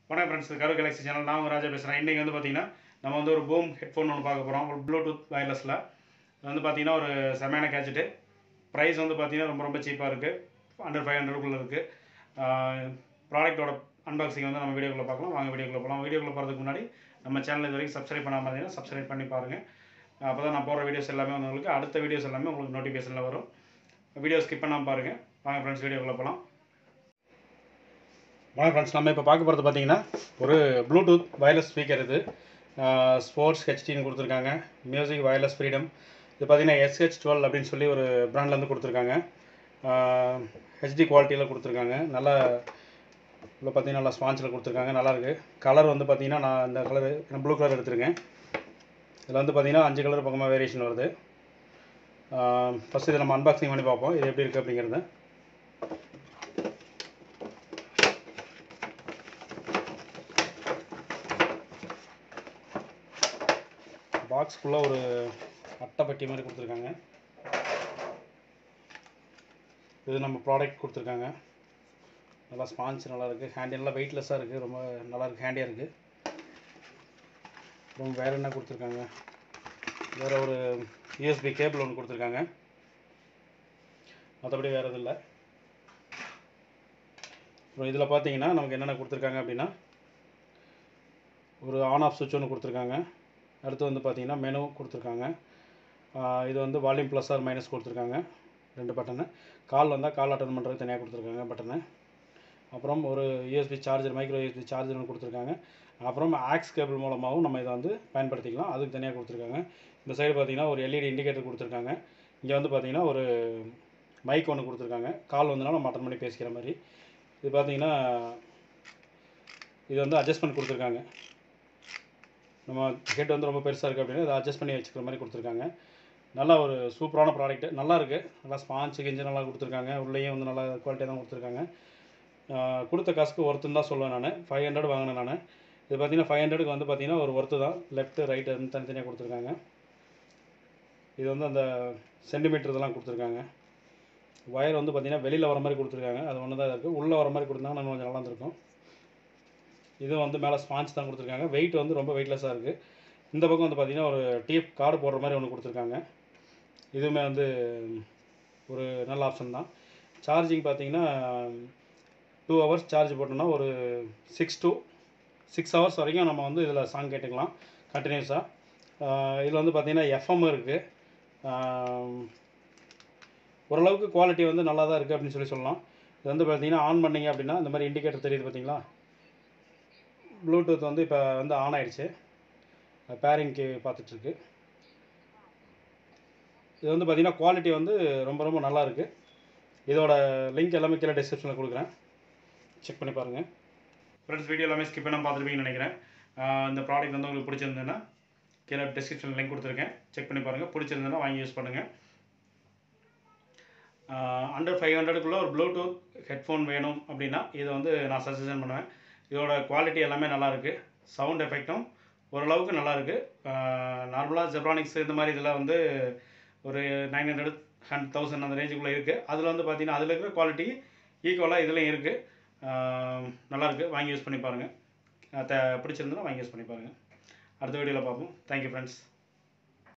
வணக்கம் ஃப்ரெண்ட்ஸ் கரு Galaxy channel நான் உங்க ராஜா பேசுகிறேன் இன்றைக்கி வந்து பார்த்தீங்கன்னா நம்ம வந்து ஒரு பூம் ஹெட்ஃபோன் ஒன்று பார்க்க போகிறோம் ஒரு ப்ளூடூத் வயர்லெஸில் இது வந்து பார்த்தீங்கன்னா ஒரு செமையான கேட்ஜெட்டு ப்ரைஸ் வந்து பார்த்தீங்கன்னா ரொம்ப ரொம்ப சீப்பாக இருக்குது அண்டர் ஃபைவ் ஹண்ட்ரடுக்குள்ளே இருக்குது ப்ராடக்ட்டோட அன்பாக்சிங் வந்து நம்ம வீடியோக்குள்ளே பார்க்கலாம் வாங்க வீடியோக்குள்ளே போகலாம் வீடியோக்குள்ளே போகிறதுக்கு முன்னாடி நம்ம சேனல் இது வரைக்கும் சப்ஸ்கிரைப் பண்ணாமல் இருந்தீங்கன்னா சப்ஸ்கிரைப் பண்ணி பாருங்கள் அப்போ தான் நான் போடுற வீடியோஸ் எல்லாமே வந்து உங்களுக்கு அடுத்த வீடியோஸ் எல்லாமே உங்களுக்கு நோட்டிஃபிகேஷனில் வரும் வீடியோ ஸ்கிப் பண்ணாமல் பாருங்கள் வாங்க ஃப்ரெண்ட்ஸ் வீடியோக்குள்ளே போகலாம் வணக்கம் ஃப்ரெண்ட்ஸ் நம்ம இப்போ பார்க்க போகிறது பார்த்தீங்கன்னா ஒரு ப்ளூடூத் வயர்லெஸ் ஸ்பீக்கர் இது ஸ்போர்ட்ஸ் ஹெச்டின்னு கொடுத்துருக்காங்க மியூசிக் வயர்லெஸ் ஃப்ரீடம் இது பார்த்தீங்கன்னா எஸ்ஹெச் டுவெல் அப்படின்னு சொல்லி ஒரு பிராண்ட்லேருந்து கொடுத்துருக்காங்க ஹெச்டி குவாலிட்டியில் கொடுத்துருக்காங்க நல்லா உள்ள பார்த்தீங்கன்னா நல்லா ஸ்பான்ச்சில் கொடுத்துருக்காங்க நல்லாயிருக்கு கலர் வந்து பார்த்தீங்கன்னா நான் இந்த கலர் நான் ப்ளூ கலர் எடுத்திருக்கேன் இதில் வந்து பார்த்தீங்கன்னா அஞ்சு கலர் பக்கமாக வேரியேஷன் வருது ஃபஸ்ட்டு இதை நம்ம அன்பாக்சிங் பண்ணி பார்ப்போம் இது எப்படி இருக்குது அப்படிங்கிறத பாக்ஸ் ஃபுல்லாக ஒரு அட்டைப்பட்டி மாதிரி கொடுத்துருக்காங்க இது நம்ம ப்ராடக்ட் கொடுத்துருக்காங்க நல்லா ஸ்பான்ச் நல்லா இருக்குது ஹேண்டி நல்லா வெயிட்லெஸ்ஸாக இருக்குது ரொம்ப நல்லா இருக்குது ஹேண்டியாக இருக்குது அப்புறம் வேறு என்ன கொடுத்துருக்காங்க வேறு ஒரு யூஎஸ்பி கேபிள் ஒன்று கொடுத்துருக்காங்க மற்றபடி வேறு எதுவும் இல்லை அப்புறம் இதில் பார்த்தீங்கன்னா நமக்கு என்னென்ன கொடுத்துருக்காங்க அப்படின்னா ஒரு ஆன் ஆஃப் சுவிட்ச் ஒன்று கொடுத்துருக்காங்க அடுத்து வந்து பார்த்தீங்கன்னா மெனு கொடுத்துருக்காங்க இது வந்து வால்யூம் ப்ளஸ் ஆர் மைனஸ் கொடுத்துருக்காங்க ரெண்டு பட்டனு கால் வந்தால் கால் அட்டன் பண்ணுறது தனியாக கொடுத்துருக்காங்க பட்டனு அப்புறம் ஒரு USB charger micro USB charger ஒன்று கொடுத்துருக்காங்க அப்புறம் ஆக்ஸ் கேபிள் மூலமாகவும் நம்ம இதை வந்து பயன்படுத்திக்கலாம் அதுக்கு தனியாக கொடுத்துருக்காங்க இந்த சைடு பார்த்தீங்கன்னா ஒரு எல்இடி இண்டிகேட்டர் கொடுத்துருக்காங்க இங்கே வந்து பார்த்தீங்கன்னா ஒரு மைக் ஒன்று கொடுத்துருக்காங்க கால் வந்தனால நம்ம அட்டன் பண்ணி பேசிக்கிற மாதிரி இது பார்த்தீங்கன்னா இது வந்து அட்ஜஸ்ட்மெண்ட் கொடுத்துருக்காங்க நம்ம ஹெட் வந்து ரொம்ப பெருசாக இருக்குது அப்படின்னா இதை அட்ஜஸ்ட் பண்ணி வச்சுக்கிற மாதிரி கொடுத்துருக்காங்க நல்லா ஒரு சூப்பரான ப்ராடக்ட்டு நல்லா இருக்குது நல்லா ஸ்பான்ச் கிஞ்சு நல்லா கொடுத்துருக்காங்க உள்ளேயும் வந்து நல்லா குவாலிட்டியாக தான் கொடுத்துருக்காங்க கொடுத்த காசுக்கு ஒர்த்துன்னு தான் சொல்லுவேன் நான் ஃபைவ் ஹண்ட்ரட் வாங்கினேன் நான் இது பார்த்தீங்கன்னா ஃபைவ் ஹண்ட்ரடுக்கு வந்து பார்த்தீங்கன்னா ஒரு ஒர்த்து தான் லெஃப்ட்டு ரைட்டு வந்து தனித்தனியாக கொடுத்துருக்காங்க இது வந்து அந்த சென்டிமீட்டர் இதெல்லாம் கொடுத்துருக்காங்க ஒயர் வந்து பார்த்தீங்கன்னா வெளியில் வர மாதிரி கொடுத்துருக்காங்க அது ஒன்று தான் இருக்குது உள்ளே வர மாதிரி கொடுத்தாங்கன்னா இன்னும் கொஞ்சம் நல்லா இருந்திருக்கும் இது வந்து மேலே ஸ்பான்ச் தான் கொடுத்துருக்காங்க வெயிட் வந்து ரொம்ப வெயிட்லெஸ்ஸாக இருக்குது இந்த பக்கம் வந்து பார்த்திங்கன்னா ஒரு டிஎஃப் கார்டு போடுற மாதிரி ஒன்று கொடுத்துருக்காங்க இதுவுமே வந்து ஒரு நல்ல ஆப்ஷன் தான் சார்ஜிங் பார்த்தீங்கன்னா டூ ஹவர்ஸ் சார்ஜ் போட்டோம்னா ஒரு சிக்ஸ் டு சிக்ஸ் ஹவர்ஸ் வரைக்கும் நம்ம வந்து இதில் சாங் கேட்டுக்கலாம் கண்டினியூஸாக இதில் வந்து பார்த்திங்கன்னா எஃப்எம் இருக்குது ஓரளவுக்கு குவாலிட்டி வந்து நல்லா தான் இருக்குது அப்படின்னு சொல்லி சொல்லலாம் இது வந்து பார்த்தீங்கன்னா ஆன் பண்ணிங்க அப்படின்னா இந்த மாதிரி இண்டிகேட்டர் தெரியுது பார்த்தீங்களா ப்ளூடூத் வந்து இப்போ வந்து ஆன் ஆயிடுச்சு பேரிங்க்கு பார்த்துட்ருக்கு இது வந்து பார்த்திங்கன்னா குவாலிட்டி வந்து ரொம்ப ரொம்ப நல்லா இருக்குது இதோட லிங்க் எல்லாமே கீழே டிஸ்கிரிப்ஷனில் கொடுக்குறேன் செக் பண்ணி பாருங்கள் ஃப்ரெண்ட்ஸ் வீடியோ எல்லாமே ஸ்கிப் பண்ணாமல் பார்த்துருப்பீங்கன்னு நினைக்கிறேன் இந்த ப்ராடக்ட் வந்து உங்களுக்கு பிடிச்சிருந்ததுன்னா கீழே டிஸ்கிரிப்ஷனில் லிங்க் கொடுத்துருக்கேன் செக் பண்ணி பாருங்கள் பிடிச்சிருந்ததுன்னா வாங்கி யூஸ் பண்ணுங்கள் அண்டர் ஃபைவ் ஹண்ட்ரடுக்குள்ளே ஒரு ப்ளூடூத் ஹெட்ஃபோன் வேணும் அப்படின்னா இதை வந்து நான் சஜஷன் பண்ணுவேன் இதோட குவாலிட்டி எல்லாமே நல்லாயிருக்கு சவுண்ட் எஃபெக்டும் ஓரளவுக்கு நல்லாயிருக்கு நார்மலாக ஜெப்ரானிக்ஸ் இந்த மாதிரி இதில் வந்து ஒரு நைன் ஹண்ட்ரட் ஹண்ட் தௌசண்ட் அந்த ரேஞ்சுக்குள்ளே இருக்குது அதில் வந்து பார்த்தீங்கன்னா அதில் இருக்கிற குவாலிட்டி ஈக்குவலாக இதுலேயும் இருக்குது நல்லாயிருக்கு வாங்கி யூஸ் பண்ணி பாருங்கள் த பிடிச்சிருந்தா வாங்கி யூஸ் பண்ணி பாருங்கள் அடுத்த வீடியோவில் பார்ப்போம் தேங்க்யூ ஃப்ரெண்ட்ஸ்